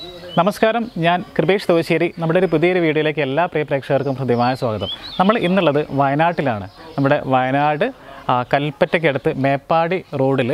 നമസ്കാരം ഞാൻ കൃപേഷ് തോശ്ശേരി നമ്മുടെ ഒരു പുതിയൊരു വീഡിയോയിലേക്ക് എല്ലാ പ്രിയ പ്രേക്ഷകർക്കും ഹൃദ്യമായ സ്വാഗതം നമ്മൾ ഇന്നുള്ളത് വയനാട്ടിലാണ് നമ്മുടെ വയനാട് ആ, കൽപ്പറ്റയ്ക്കടുത്ത് മേപ്പാടി റോഡിൽ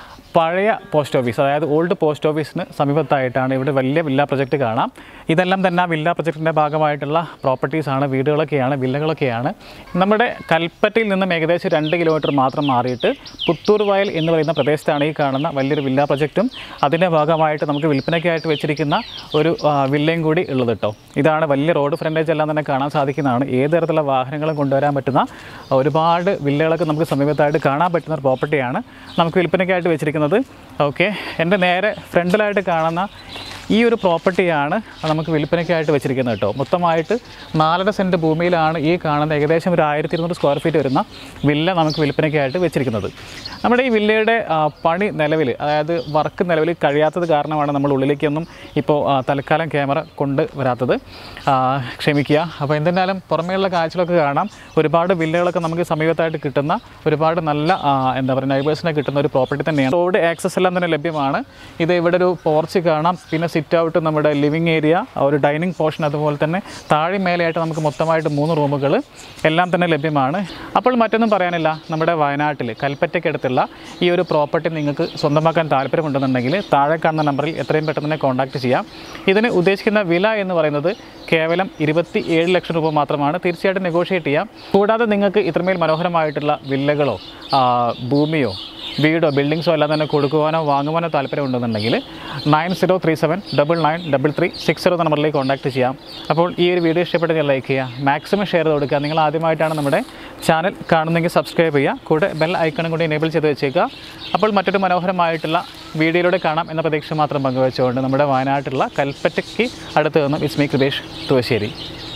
പഴയ പോസ്റ്റ് ഓഫീസ് അതായത് ഓൾഡ് പോസ്റ്റ് ഓഫീസിന് സമീപത്തായിട്ടാണ് ഇവിടെ വലിയ വില്ല പ്രൊജക്റ്റ് കാണാം ഇതെല്ലാം തന്നെ ആ വില്ല പ്രൊജക്റ്റിൻ്റെ ഭാഗമായിട്ടുള്ള പ്രോപ്പർട്ടീസാണ് വീടുകളൊക്കെയാണ് വില്ലകളൊക്കെയാണ് നമ്മുടെ കൽപ്പറ്റയിൽ നിന്നും ഏകദേശം രണ്ട് കിലോമീറ്റർ മാത്രം മാറിയിട്ട് പുത്തൂർ വയൽ എന്ന് പറയുന്ന പ്രദേശത്താണ് ഈ കാണുന്ന വലിയൊരു വില്ല പ്രൊജക്റ്റും അതിൻ്റെ ഭാഗമായിട്ട് നമുക്ക് വിൽപ്പനയ്ക്കായിട്ട് വെച്ചിരിക്കുന്ന ഒരു ആ, വില്ലയും കൂടി ഉള്ളത് കേട്ടോ ഇതാണ് വലിയ റോഡ് ഫ്രണ്ടേജ് എല്ലാം തന്നെ കാണാൻ സാധിക്കുന്നതാണ് ഏത് തരത്തിലുള്ള വാഹനങ്ങളും കൊണ്ടുവരാൻ പറ്റുന്ന ഒരുപാട് വില്ലകളൊക്കെ നമുക്ക് സമീപത്തായിട്ട് കാണാൻ പറ്റുന്ന ഒരു പ്രോപ്പർട്ടിയാണ് നമുക്ക് വിൽപ്പനയ്ക്കായിട്ട് വെച്ചിരിക്കുന്നത് ഓക്കെ എൻ്റെ നേരെ ഫ്രണ്ടിലായിട്ട് കാണുന്ന ഈ ഒരു പ്രോപ്പർട്ടിയാണ് നമുക്ക് വിൽപ്പനയ്ക്കായിട്ട് വെച്ചിരിക്കുന്നത് കേട്ടോ മൊത്തമായിട്ട് നാലര സെൻറ്റ് ഭൂമിയിലാണ് ഈ കാണുന്ന ഏകദേശം ഒരു ആയിരത്തി ഇരുന്നൂറ് സ്ക്വയർ ഫീറ്റ് വരുന്ന വില്ല നമുക്ക് വിൽപ്പനയ്ക്കായിട്ട് വെച്ചിരിക്കുന്നത് നമ്മുടെ ഈ വില്ലയുടെ ആ, പണി നിലവിൽ അതായത് വർക്ക് നിലവിൽ കഴിയാത്തത് കാരണമാണ് നമ്മൾ ഉള്ളിലേക്കൊന്നും ഇപ്പോൾ ആ, തൽക്കാലം ക്യാമറ കൊണ്ട് വരാത്തത് ആ, ക്ഷമിക്കുക അപ്പോൾ എന്തെന്നാലും പുറമേയുള്ള കാഴ്ചകളൊക്കെ കാണാം ഒരുപാട് വില്ലകളൊക്കെ നമുക്ക് സമീപത്തായിട്ട് കിട്ടുന്ന ഒരുപാട് നല്ല ആ, എന്താ പറയുക നൈബേഴ്സിനെ കിട്ടുന്ന ഒരു പ്രോപ്പർട്ടി തന്നെയാണ് റോഡ് ആക്സസ് എല്ലാം തന്നെ ലഭ്യമാണ് ഇത് ഇവിടെ ഒരു പോർച്ച് കാണാം പിന്നെ സിറ്റ് ഔട്ട് നമ്മുടെ ലിവിങ് ഏരിയ ഒരു ഡൈനിങ് പോർഷൻ അതുപോലെ തന്നെ താഴെ മേലെയായിട്ട് നമുക്ക് മൊത്തമായിട്ട് മൂന്ന് റൂമുകൾ എല്ലാം തന്നെ ലഭ്യമാണ് അപ്പോൾ മറ്റൊന്നും പറയാനില്ല നമ്മുടെ വയനാട്ടിൽ കൽപ്പറ്റയ്ക്കടുത്തുള്ള ഈ ഒരു പ്രോപ്പർട്ടി നിങ്ങൾക്ക് സ്വന്തമാക്കാൻ താല്പര്യമുണ്ടെന്നുണ്ടെങ്കിൽ താഴെ കാണുന്ന നമ്പറിൽ എത്രയും പെട്ടെന്ന് തന്നെ കോൺടാക്റ്റ് ചെയ്യാം ഇതിന് ഉദ്ദേശിക്കുന്ന വില എന്ന് പറയുന്നത് കേവലം ഇരുപത്തി ഏഴ് ലക്ഷം രൂപ മാത്രമാണ് തീർച്ചയായിട്ടും നെഗോഷിയേറ്റ് ചെയ്യാം കൂടാതെ നിങ്ങൾക്ക് ഇത്രമേൽ മനോഹരമായിട്ടുള്ള വില്ലകളോ ആ, ഭൂമിയോ വീടോ ബിൽഡിങ്സോ എല്ലാം തന്നെ കൊടുക്കുവാനോ വാങ്ങുവാനോ താല്പര്യമുണ്ടെന്നുണ്ടെങ്കിൽ nine zero three seven double nine double three six zero നമ്പറിലേക്ക് കോൺടാക്ട് ചെയ്യാം അപ്പോൾ ഈ ഒരു വീഡിയോ ഇഷ്ടപ്പെട്ടെങ്കിൽ ലൈക്ക് ചെയ്യുക മാക്സിമം ഷെയർ ചെയ്ത് കൊടുക്കുക നിങ്ങൾ ആദ്യമായിട്ടാണ് നമ്മുടെ ചാനൽ കാണുന്നെങ്കിൽ സബ്സ്ക്രൈബ് ചെയ്യുക കൂടെ ബെൽ ഐക്കണും കൂടി എനേബിൾ ചെയ്ത് വെച്ചേക്കുക അപ്പോൾ മറ്റൊരു മനോഹരമായിട്ടുള്ള വീഡിയോയിലൂടെ കാണാം എന്ന പ്രതീക്ഷ മാത്രം പങ്കുവെച്ചുകൊണ്ട് നമ്മുടെ വയനാട്ടിലുള്ള കൽപ്പറ്റയ്ക്ക് അടുത്ത് നിന്നും ഇസ്മി കൃപേഷ് തുവശ്ശേരി